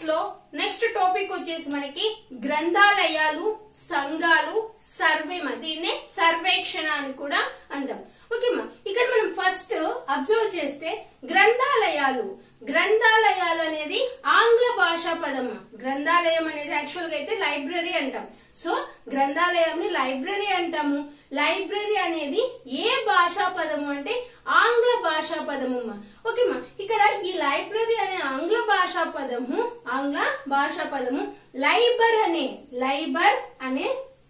classes లో next topic వచ్చేసి మనకి గ్రంథాలయాలు సంఘాలు సర్వేమ దీన్నే సర్వేక్షణ అని కూడా అంటాం ఓకేమా ఇక్కడ మనం ఫస్ట్ అబ్జర్వ్ చేస్తే గ్రంథాలయాలు గ్రంథాలయాలు అనేది ఆంగ్ల భాషా పదం గ్రంథాలయం అనేది యాక్చువల్ గా అయితే లైబ్రరీ అంటాం సో గ్రంథాలయంని లైబ్రరీ అంటాము లైబ్రరీ అనేది ఏ భాషా పదము అంటే ఆంగ్ల భాషా పదము ఓకేమా ఇక్కడ ఈ లైబ్రరీ అనే ఆంగ్ల భాషా పదము ఆంగ్ల భాషా పదము లైబర్ అనే లైబర్ అనే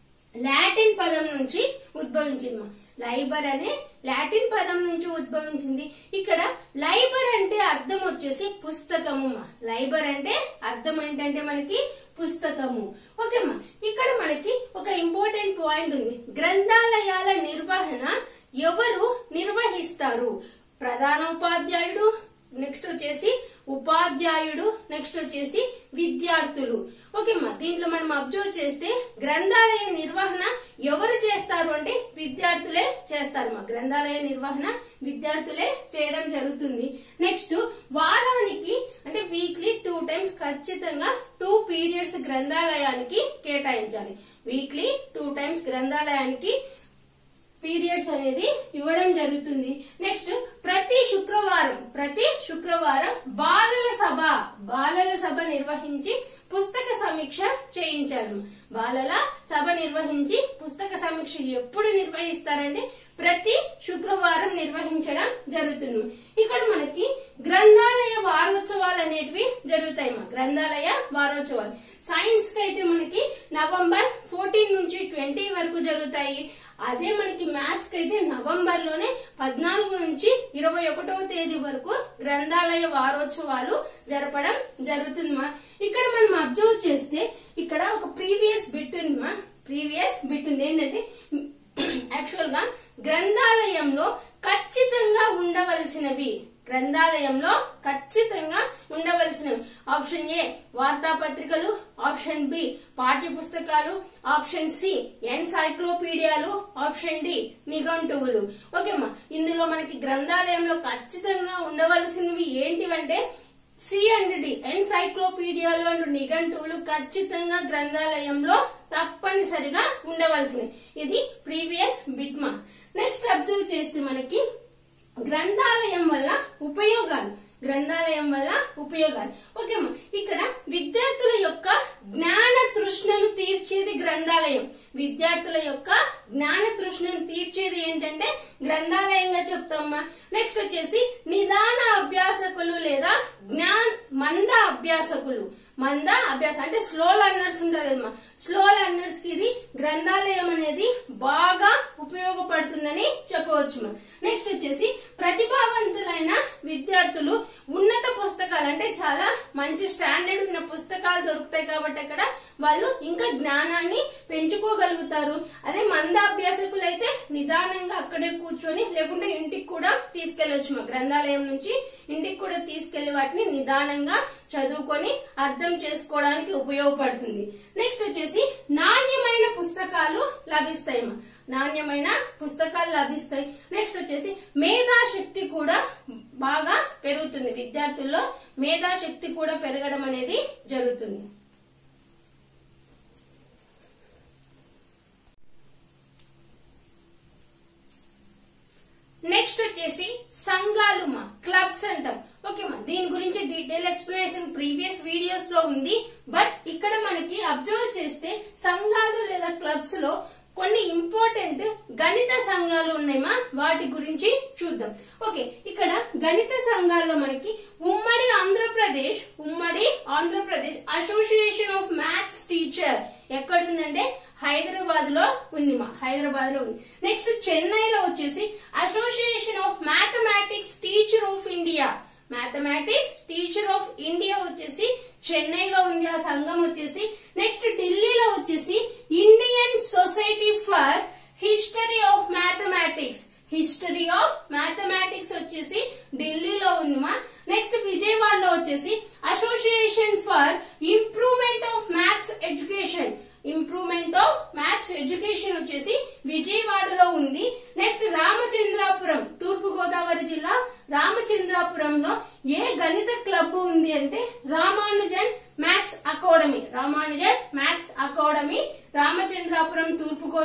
లాటిన్ పదం నుంచి ఉద్భవించింది లైబర్ అనే లాటిన్ పదం నుంచి ఉద్భవించింది ఇక్కడ లైబర్ అంటే అర్థం వచ్చేసి పుస్తకము లైబర్ అంటే అర్థం ఏంటంటే మనకి పుస్తకము ఓకేమ్మా ఇక్కడ మనకి ఒక ఇంపార్టెంట్ పాయింట్ ఉంది గ్రంథాలయాల నిర్వహణ ఎవరు నిర్వహిస్తారు ప్రధానోపాధ్యాయుడు నెక్స్ట్ వచ్చేసి ఉపాధ్యాయుడు నెక్స్ట్ వచ్చేసి విద్యార్థులు ఓకేమ్మా దీంట్లో మనం అబ్జర్వ్ చేస్తే గ్రంథాలయ నిర్వహణ ఎవరు చేస్తారు అంటే విద్యార్థులే చేస్తారు మా గ్రంథాలయ నిర్వహణ విద్యార్థులే చేయడం జరుగుతుంది నెక్స్ట్ వారానికి అంటే వీక్లీ టూ టైమ్స్ ఖచ్చితంగా టూ పీరియడ్స్ గ్రంథాలయానికి కేటాయించాలి వీక్లీ టూ టైమ్స్ గ్రంథాలయానికి పీరియడ్స్ అనేది ఇవ్వడం జరుగుతుంది నెక్స్ట్ ప్రతి శుక్రవారం ప్రతి శుక్రవారం బాలల సభ బాలల సభ నిర్వహించి పుస్తక సమీక్ష చేయించారు బాలల సభ నిర్వహించి పుస్తక సమీక్ష ఎప్పుడు నిర్వహిస్తారంటే ప్రతి శుక్రవారం నిర్వహించడం జరుగుతుంది ఇక్కడ మనకి గ్రంథాలయ వారోత్సవాలు అనేటివి జరుగుతాయి మా గ్రంథాలయ వారోత్సవాలు సైన్స్ కి అయితే మనకి నవంబర్ ఫోర్టీన్ నుంచి ట్వంటీ వరకు జరుగుతాయి అదే మనకి మ్యాథ్స్ కి అయితే నవంబర్ లోనే పద్నాలుగు నుంచి ఇరవై ఒకటవ తేదీ వరకు గ్రంథాలయ వారోత్సవాలు జరపడం జరుగుతుంది మా ఇక్కడ మనం అబ్జర్వ్ చేస్తే ఇక్కడ ఒక ప్రీవియస్ బిట్ ఉంది మా ప్రీవియస్ బిట్ ఉంది ఏంటంటే యాక్చువల్ గా గ్రంథాలయంలో ఖచ్చితంగా ఉండవలసినవి గ్రంథాలయంలో ఖచ్చితంగా ఉండవలసినవి ఆప్షన్ ఏ వార్తాపత్రికలు ఆప్షన్ బి పాఠ్య పుస్తకాలు ఆప్షన్ సి ఎన్సైక్లోపీడియాలు ఆప్షన్ డి నిఘంటువులు ఓకేమ్మా ఇందులో మనకి గ్రంథాలయంలో ఖచ్చితంగా ఉండవలసినవి ఏంటివంటే సి అండ్ డి ఎన్సైక్లోపీడియాలు అండ్ నిఘంటువులు ఖచ్చితంగా గ్రంథాలయంలో తప్పనిసరిగా ఉండవలసినవి ఇది ప్రీవియస్ బిట్మా నెక్స్ట్ అబ్జర్వ్ చేస్తే మనకి గ్రంథాలయం వల్ల ఉపయోగాలు గ్రంథాలయం వల్ల ఉపయోగాలు ఓకేమ్మా ఇక్కడ విద్యార్థుల యొక్క జ్ఞాన తృష్ణను తీర్చేది గ్రంథాలయం విద్యార్థుల యొక్క జ్ఞాన తృష్ణను తీర్చేది ఏంటంటే గ్రంథాలయంగా చెప్తామా నెక్స్ట్ వచ్చేసి నిదాన అభ్యాసకులు లేదా జ్ఞాన్ మంద అభ్యాసకులు మంద అభ్యాసం అంటే స్లో లర్నర్స్ ఉంటారు కదమ్మా స్లో లర్నర్స్ కి ఇది గ్రంథాలయం అనేది బాగా ఉపయోగపడుతుందని చెప్పవచ్చు నెక్స్ట్ వచ్చేసి ప్రతిభావంతులైన విద్యార్థులు ఉన్నత పుస్తకాలు అంటే చాలా మంచి స్టాండర్డ్ ఉన్న పుస్తకాలు దొరుకుతాయి కాబట్టి అక్కడ వాళ్ళు ఇంకా జ్ఞానాన్ని పెంచుకోగలుగుతారు అదే మంద అభ్యాసకులు అయితే నిదానంగా అక్కడే కూర్చొని లేకుంటే ఇంటికి కూడా తీసుకెళ్లొచ్చు మా గ్రంథాలయం నుంచి ఇంటికి కూడా తీసుకెళ్లి వాటిని నిదానంగా చదువుకొని అర్థం చేసుకోవడానికి ఉపయోగపడుతుంది నెక్స్ట్ వచ్చేసి నాణ్యమైన పుస్తకాలు లభిస్తాయి మా నాణ్యమైన పుస్తకాలు లభిస్తాయి నెక్స్ట్ వచ్చేసి మేధాశక్తి కూడా బాగా పెరుగుతుంది విద్యార్థుల్లో మేధాశక్తి కూడా పెరగడం అనేది జరుగుతుంది నెక్స్ట్ వచ్చేసి సంఘాలు మా క్లబ్స్ అంటాం ఓకే మా దీని గురించి డీటెయిల్ ఎక్స్ప్లెనేషన్ ప్రీవియస్ వీడియోస్ లో ఉంది బట్ ఇక్కడ మనకి అబ్జర్వ్ చేస్తే సంఘాలు లేదా క్లబ్స్ లో కొన్ని ఇంపార్టెంట్ గణిత సంఘాలు ఉన్నాయమ్మా వాటి గురించి చూద్దాం ఓకే ఇక్కడ గణిత సంఘాల్లో మనకి ఉమ్మడి ఆంధ్రప్రదేశ్ ఉమ్మడి Andhra Pradesh association of maths teacher ఎక్కడుందంటే హైదరాబాద్ లో ఉంది మా హైదరాబాద్ లో ఉంది నెక్స్ట్ చెన్నైలో వచ్చేసి association of mathematics teacher of India mathematics teacher of India వచ్చేసి చెన్నైలో ఉంది ఆ సంఘం వచ్చేసి నెక్స్ట్ ఢిల్లీలో వచ్చేసి Indian society for history of mathematics history of mathematics వచ్చేసి ఢిల్లీలో ఉంది మా నెక్స్ట్ విజయవాడలో వచ్చేసి association for improvement of maths education improvement of maths education వచ్చేసి విజయవాడలో ఉంది నెక్స్ట్ రామచంద్రాపురం తూర్పు గోదావరి జిల్లా రామచంద్రాపురంలో ఏ గణిత క్లబ్ ఉంది అంటే రామానుజన్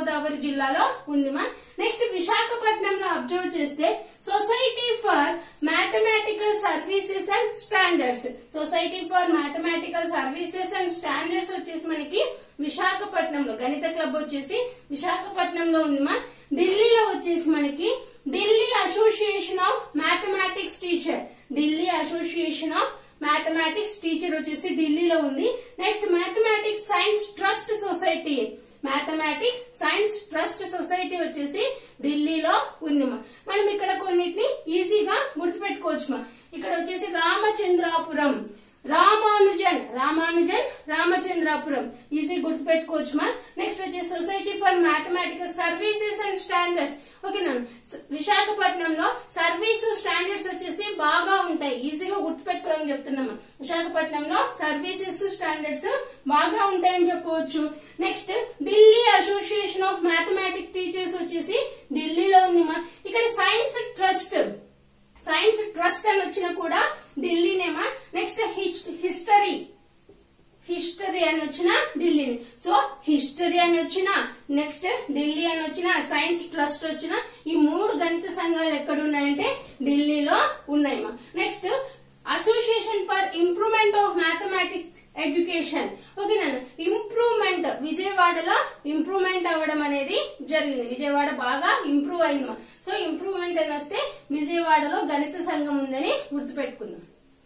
గోదావరి జిల్లాలో ఉంది మా నెక్స్ట్ విశాఖపట్నంలో అబ్జర్వ్ చేస్తే society for mathematical services and standards society for mathematical services and standards వచ్చేసి మనకి విశాఖపట్నంలో గణిత క్లబ్ వచ్చేసి విశాఖపట్నంలో ఉంది మా ఢిల్లీలో వచ్చేసి మనకి Delhi association of mathematics teacher Delhi association of mathematics teacher వచ్చేసి ఢిల్లీలో ఉంది next mathematics science trust society mathematics science trust society వచ్చేసి ఢిల్లీలో ఉంది మా మనం ఇక్కడ కొన్నిటిని ఈజీగా గుర్తుపెట్టుకోవచ్చు మా ఇక్కడ వచ్చేసి రామచంద్రాపురం రామానుజన్ రామానుజన్ రామచంద్రాపురం ఈజీ గుర్తుపెట్టుకోవచ్చు మా నెక్స్ట్ వచ్చేసి society for mathematical services and standards ఓకేనా విశాఖపట్నంలో సర్వీస్ స్టాండర్డ్స్ వచ్చేసి బాగా ఉంటాయి ఈజీగా గుర్తుపెట్టుకోవడం చెప్తున్నాము విశాఖపట్నంలో సర్వీసెస్ స్టాండర్డ్స్ బాగా ఉంటాయని చెప్పవచ్చు next Delhi association of mathematic teachers వచ్చేసి ఢిల్లీలో ఉంది మా ఇక్కడ సైన్స్ ట్రస్ట్ సైన్స్ ట్రస్ట్ అని వచ్చిన కూడా ఢిల్లీనేమా నెక్స్ట్ హిస్టరీ హిస్టరీ అని వచ్చిన ఢిల్లీని సో హిస్టరీ అని వచ్చిన నెక్స్ట్ ఢిల్లీ అని వచ్చిన సైన్స్ ట్రస్ట్ వచ్చిన ఈ మూడు గణిత సంఘాలు ఎక్కడ ఉన్నాయంటే ఢిల్లీలో ఉన్నాయమ్మా next association for improvement of mathematics education ఓకేనా ఇంప్రూవ్మెంట్ విజయవాడలో ఇంప్రూవ్మెంట్ అవ్వడం అనేది జరిగింది విజయవాడ బాగా ఇంప్రూవ్ అయింది సో ఇంప్రూవ్మెంట్ అని వస్తే విజయవాడలో గణిత సంఘం ఉందని గుర్తుపెట్టుకుందాం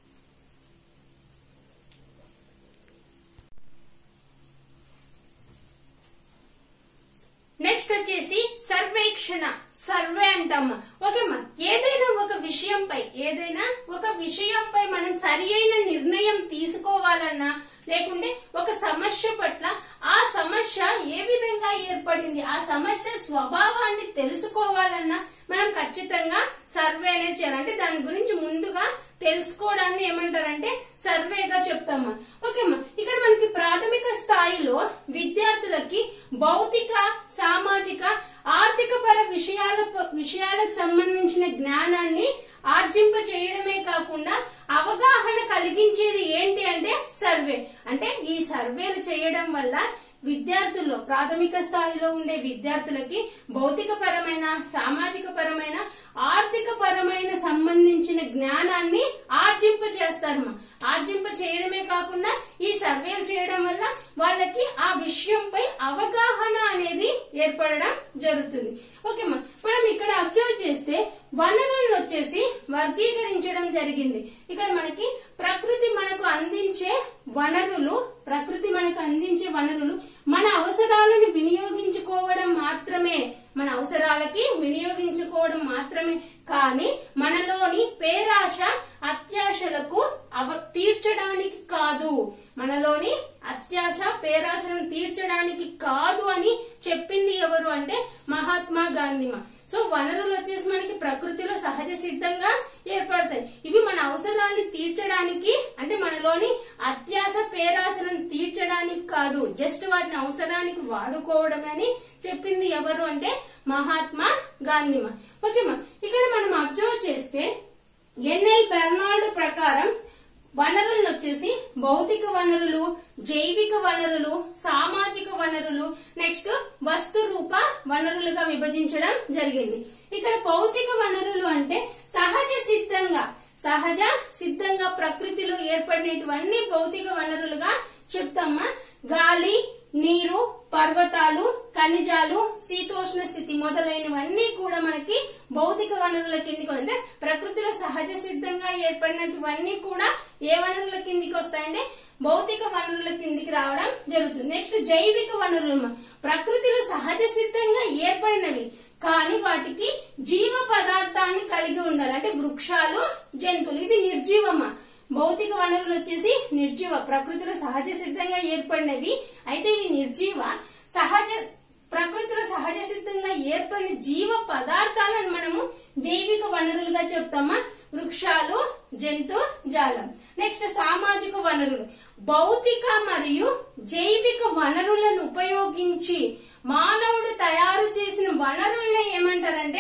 నెక్స్ట్ వచ్చేసి సర్వేక్షణ సర్వే అంటామా ఓకేమ్మా ఏదైనా ఒక విషయంపై ఏదైనా ఒక విషయంపై మనం సరి అయిన నిర్ణయం తీసుకోవాలన్నా లేకుంటే ఒక సమస్య పట్ల ఆ సమస్య ఏ విధంగా ఏర్పడింది ఆ సమస్య స్వభావాన్ని తెలుసుకోవాలన్నా మనం ఖచ్చితంగా సర్వే అనేది చేయాలి అంటే దాని గురించి ముందుగా తెలుసుకోవడాన్ని ఏమంటారంటే సర్వేగా చెప్తామా ఓకేమ్మా ఇక్కడ మనకి ప్రాథమిక స్థాయిలో విద్యార్థులకి భౌతిక సామాజిక ఆర్థిక పర విషయాల విషయాలకు సంబంధించిన జ్ఞానాన్ని ఆర్జింప చేయడమే కాకుండా అవగాహన కలిగించేది ఏంటి అంటే సర్వే అంటే ఈ సర్వేలు చేయడం వల్ల విద్యార్థుల్లో ప్రాథమిక స్థాయిలో ఉండే విద్యార్థులకి భౌతిక పరమైన సామాజిక పరమైన ఆర్థిక పరమైన సంబంధించిన జ్ఞానాన్ని ఆర్జింప చేస్తారు ఆర్జింప చేయడమే కాకుండా ఈ సర్వేలు చేయడం వల్ల వాళ్ళకి ఆ విషయంపై అవగాహన అనేది ఏర్పడడం జరుగుతుంది ఓకేమ్మా మనం ఇక్కడ అబ్జర్వ్ చేస్తే వనరులను వచ్చేసి వర్గీకరించడం జరిగింది ఇక్కడ మనకి ప్రకృతి మనకు అందించే వనరులు ప్రకృతి మనకు అందించే వనరులు మన అవసరాలను వినియోగించుకోవడం మాత్రమే మన అవసరాలకి వినియోగించుకోవడం మాత్రమే కానీ మనలోని పేరాశ అత్యాశలకు అవ తీర్చడానికి కాదు మనలోని అత్యాశ పేరాశను తీర్చడానికి కాదు అని చెప్పింది ఎవరు అంటే మహాత్మా గాంధీమా సో వనరులు వచ్చేసి మనకి ప్రకృతిలో సహజ సిద్ధంగా ఏర్పడతాయి ఇవి మన అవసరాన్ని తీర్చడానికి అంటే మనలోని అత్యాస పేరాశలను తీర్చడానికి కాదు జస్ట్ వాటిని అవసరానికి వాడుకోవడం అని చెప్పింది ఎవరు అంటే మహాత్మా గాంధీమా ఓకేమా ఇక్కడ మనం అబ్జర్వ్ చేస్తే ఎన్ఎల్ బెర్నాల్డ్ ప్రకారం వనరులను వచ్చేసి భౌతిక వనరులు జైవిక వనరులు సామాజిక వనరులు నెక్స్ట్ వస్తు రూప వనరులుగా విభజించడం జరిగింది ఇక్కడ భౌతిక వనరులు అంటే సహజ సిద్ధంగా సహజ సిద్ధంగా ప్రకృతిలో ఏర్పడినటువన్నీ భౌతిక వనరులుగా చెప్తామా గాలి నీరు పర్వతాలు ఖనిజాలు శీతోష్ణ స్థితి మొదలైనవన్నీ కూడా మనకి భౌతిక వనరుల కిందికి అంటే ప్రకృతిలో సహజ సిద్ధంగా ఏర్పడినటువన్నీ కూడా ఏ వనరుల కిందికి వస్తాయంటే భౌతిక వనరుల కిందికి రావడం జరుగుతుంది నెక్స్ట్ జైవిక వనరులు ప్రకృతిలో సహజ సిద్ధంగా ఏర్పడినవి కానీ వాటికి జీవ పదార్థాన్ని కలిగి ఉండాలి అంటే వృక్షాలు జంతువులు ఇవి నిర్జీవమా భౌతిక వనరులు వచ్చేసి నిర్జీవ ప్రకృతిలో సహజ సిద్ధంగా ఏర్పడినవి అయితే ఇవి నిర్జీవ సహజ ప్రకృతిలో సహజ సిద్ధంగా ఏర్పడిన జీవ పదార్థాలను మనము జైవిక వనరులుగా చెప్తామా వృక్షాలు జంతు జాలం నెక్స్ట్ సామాజిక వనరులు భౌతిక మరియు జైవిక వనరులను ఉపయోగించి మానవుడు తయారు చేసిన వనరుల్ని ఏమంటారంటే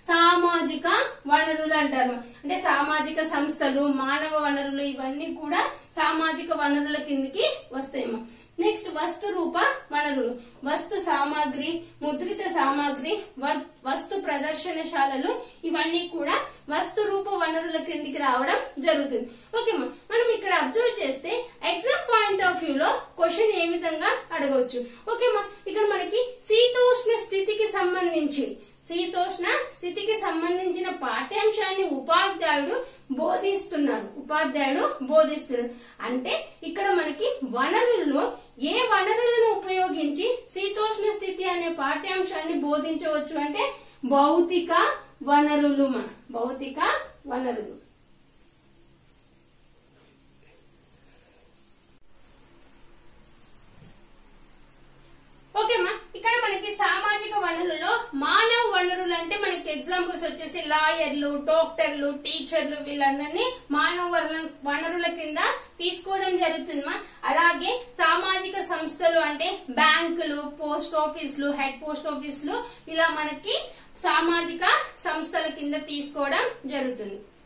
సామాజిక వనరులు అంటారు అంటే సామాజిక సంస్థలు మానవ వనరులు ఇవన్నీ కూడా సామాజిక వనరుల కిందికి వస్తాయమ్మా నెక్స్ట్ వస్తు రూప వనరులు వస్తు సామాగ్రి ముద్రిత సామాగ్రి వ- వస్తు ప్రదర్శనశాలలు ఇవన్నీ కూడా వస్తు రూప వనరుల క్రిందికి రావడం జరుగుతుంది ఓకే మనం ఇక్కడ అబ్జర్వ్ చేస్తే ఎగ్జామ్ పాయింట్ ఆఫ్ వ్యూ లో క్వశ్చన్ ఏ విధంగా అడగవచ్చు ఓకే ఇక్కడ మనకి శీతోష్ణ స్థితికి సంబంధించి శీతోష్ణ స్థితికి సంబంధించిన పాఠ్యాంశాన్ని ఉపాధ్యాయుడు బోధిస్తున్నాడు ఉపాధ్యాయుడు బోధిస్తున్నాడు అంటే ఇక్కడ మనకి వనరుల్లో ఏ వనరులను ఉపయోగించి శీతోష్ణ స్థితి అనే పాఠ్యాంశాన్ని బోధించవచ్చు అంటే భౌతిక వనరులు మన భౌతిక వనరులు ఓకేమ్మా ఇక్కడ మనకి సామాజిక వనరుల్లో మానవ వనరులు అంటే మనకి ఎగ్జాంపుల్స్ వచ్చేసి లాయర్లు డాక్టర్లు టీచర్లు వీళ్ళందరినీ మానవ వనరుల- వనరుల కింద తీసుకోవడం జరుగుతుందమ్మా అలాగే సామాజిక సంస్థలు అంటే బ్యాంకులు పోస్ట్ ఆఫీసులు హెడ్ పోస్ట్ ఆఫీసులు ఇలా మనకి సామాజిక సంస్థల కింద తీసుకోవడం జరుగుతుంది